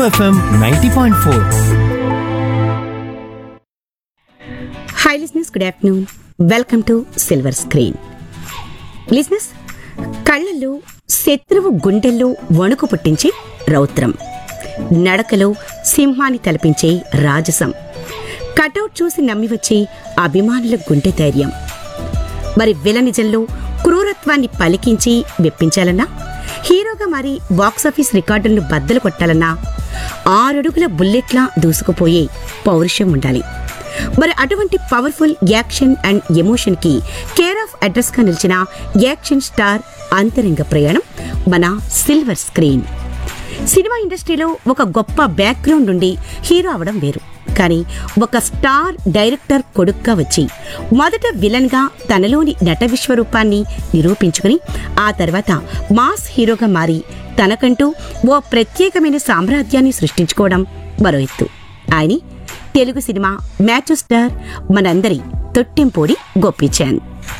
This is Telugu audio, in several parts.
FM ninety point four hi listeners good afternoon welcome to silver screen listeners కళ్ళల్లో శత్రువు గుండెల్లో వణుకు పుట్టించే రౌద్రం నడకలో సింహాన్ని తలపించే రాజసం కటౌట్ చూసి నమ్మి వచ్చే అభిమానుల గుండె ధైర్యం మరి విలనిజంలో క్రూరత్వాన్ని పలికించి మెప్పించాలన్నా హీరోగా మరి బాక్సాఫీస్ రికార్డులను బద్దలు కొట్టాలన్నా ఆరడుగుల బుల్లెట్లా దూసుకుపోయే పౌరుషం ఉండాలి మరి అటువంటి పవర్ఫుల్ యాక్షన్ అండ్ ఎమోషన్ కి కేర్ ఆఫ్ అడ్రస్ గా నిలిచిన యాక్షన్ స్టార్ అంతరంగ ప్రయాణం మన సిల్వర్ స్క్రీన్ సినిమా ఇండస్ట్రీలో ఒక గొప్ప బ్యాక్గ్రౌండ్ నుండి హీరో అవడం వేరు కానీ ఒక స్టార్ డైరెక్టర్ కొడుక్గా వచ్చి మొదట విలన్గా తనలోని నట విశ్వరూపాన్ని నిరూపించుకుని ఆ తర్వాత మాస్ హీరోగా మారి తనకంటూ ఓ ప్రత్యేకమైన సామ్రాజ్యాన్ని సృష్టించుకోవడం మరో ఎత్తు ఆయన తెలుగు సినిమా మ్యాచ్ స్టార్ మనందరి తొట్టింపోడి గోపీచంద్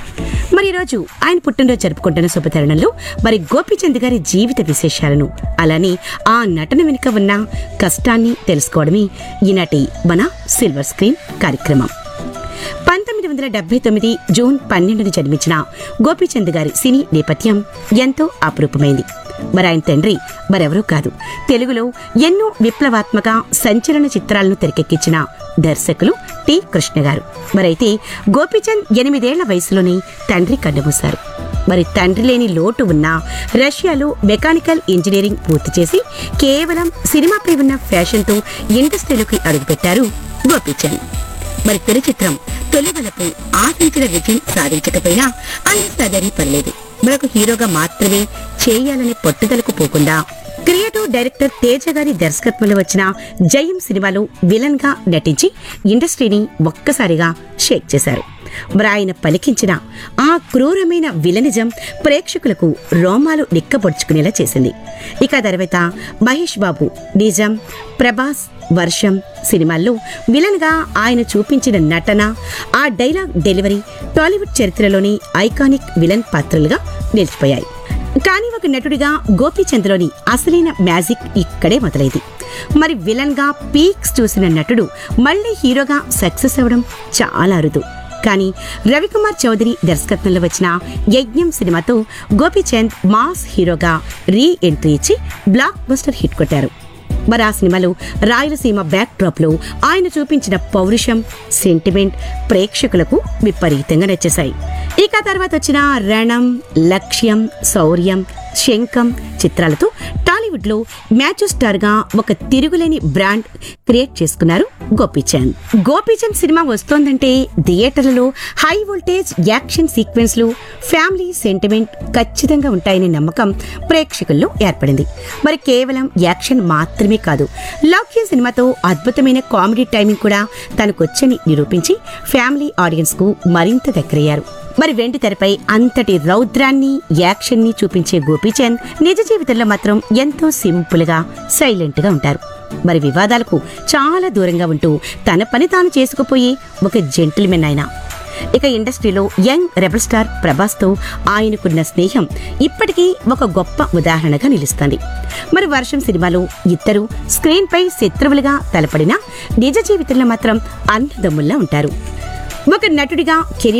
మరి ఈరోజు ఆయన పుట్టినరోజు జరుపుకుంటున్న శుభతరుణంలో మరి గోపీచంద్ గారి జీవిత విశేషాలను అలానే ఆ నటన వెనుక ఉన్న కష్టాన్ని తెలుసుకోవడమే ఈనాటి మన సిల్వర్ స్క్రీన్ కార్యక్రమం పంతొమ్మిది వందల డెబ్బై తొమ్మిది జూన్ పన్నెండున జన్మించిన గోపీచంద్ గారి సినీ నేపథ్యం ఎంతో అపురూపమైంది మరి ఆయన తండ్రి మరెవరూ కాదు తెలుగులో ఎన్నో విప్లవాత్మక సంచలన చిత్రాలను తెరకెక్కించిన దర్శకులు టి కృష్ణ గారు మరైతే గోపీచంద్ ఎనిమిదేళ్ల వయసులోనే తండ్రి కన్నుమూశారు మరి తండ్రి లేని లోటు ఉన్న రష్యాలో మెకానికల్ ఇంజనీరింగ్ పూర్తి చేసి కేవలం సినిమాపై ఉన్న ఫ్యాషన్తో ఇండస్ట్రీలోకి అడుగుపెట్టారు గోపీచంద్ మరి తొలి చిత్రం తొలి వలపు ఆశించిన విజయం సాధించకపోయినా అంత పర్లేదు మరొక హీరోగా మాత్రమే చేయాలనే పట్టుదలకు పోకుండా క్రియేటివ్ డైరెక్టర్ తేజ గారి దర్శకత్వంలో వచ్చిన జయం సినిమాలో విలన్ గా నటించి ఇండస్ట్రీని ఒక్కసారిగా షేక్ చేశారు మరి ఆయన పలికించిన ఆ క్రూరమైన విలనిజం ప్రేక్షకులకు రోమాలు నిక్కబొడుచుకునేలా చేసింది ఇక ఆ తర్వాత మహేష్ బాబు నిజం ప్రభాస్ వర్షం సినిమాల్లో విలన్ గా ఆయన చూపించిన నటన ఆ డైలాగ్ డెలివరీ టాలీవుడ్ చరిత్రలోని ఐకానిక్ విలన్ పాత్రలుగా నిలిచిపోయాయి కానీ ఒక నటుడిగా గోపీచంద్లోని అసలైన మ్యాజిక్ ఇక్కడే మొదలైంది మరి విలన్ గా పీక్స్ చూసిన నటుడు మళ్ళీ హీరోగా సక్సెస్ అవ్వడం చాలా అరుదు కానీ రవికుమార్ చౌదరి దర్శకత్వంలో వచ్చిన యజ్ఞం సినిమాతో గోపీచంద్ మాస్ హీరోగా రీ ఎంట్రీ ఇచ్చి బ్లాక్ బస్టర్ హిట్ కొట్టారు మరి ఆ సినిమాలో రాయలసీమ బ్యాక్ డ్రాప్ లో ఆయన చూపించిన పౌరుషం సెంటిమెంట్ ప్రేక్షకులకు విపరీతంగా నచ్చేశాయి ఇక తర్వాత వచ్చిన రణం లక్ష్యం శౌర్యం శంఖం చిత్రాలతో టాలీవుడ్ లో మ్యాచ్ స్టార్ గా ఒక తిరుగులేని బ్రాండ్ క్రియేట్ చేసుకున్నారు గోపీచంద్ గోపీచంద్ సినిమా వస్తోందంటే థియేటర్లలో హై వోల్టేజ్ యాక్షన్ సీక్వెన్స్లు ఫ్యామిలీ సెంటిమెంట్ ఖచ్చితంగా ఉంటాయనే నమ్మకం ప్రేక్షకుల్లో ఏర్పడింది మరి కేవలం యాక్షన్ మాత్రమే కాదు లౌక్య సినిమాతో అద్భుతమైన కామెడీ టైమింగ్ కూడా తనకొచ్చని నిరూపించి ఫ్యామిలీ ఆడియన్స్ కు మరింత దగ్గరయ్యారు మరి వెండి తెరపై అంతటి రౌద్రాన్ని యాక్షన్ ని చూపించే గోపీచంద్ నిజ జీవితంలో మాత్రం ఎంతో సింపుల్ గా సైలెంట్ గా ఉంటారు మరి వివాదాలకు చాలా దూరంగా ఉంటూ తన పని తాను చేసుకుపోయే ఒక జెంటిల్మెన్ ఆయన ఇక ఇండస్ట్రీలో యంగ్ రెబల్ స్టార్ ప్రభాస్తో ఆయనకున్న స్నేహం ఇప్పటికీ ఒక గొప్ప ఉదాహరణగా నిలుస్తుంది మరి వర్షం సినిమాలో ఇద్దరు స్క్రీన్ పై శత్రువులుగా తలపడినా నిజ జీవితంలో మాత్రం అన్నదమ్ముల్లా ఉంటారు ఒక నటుడిగా కెరీర్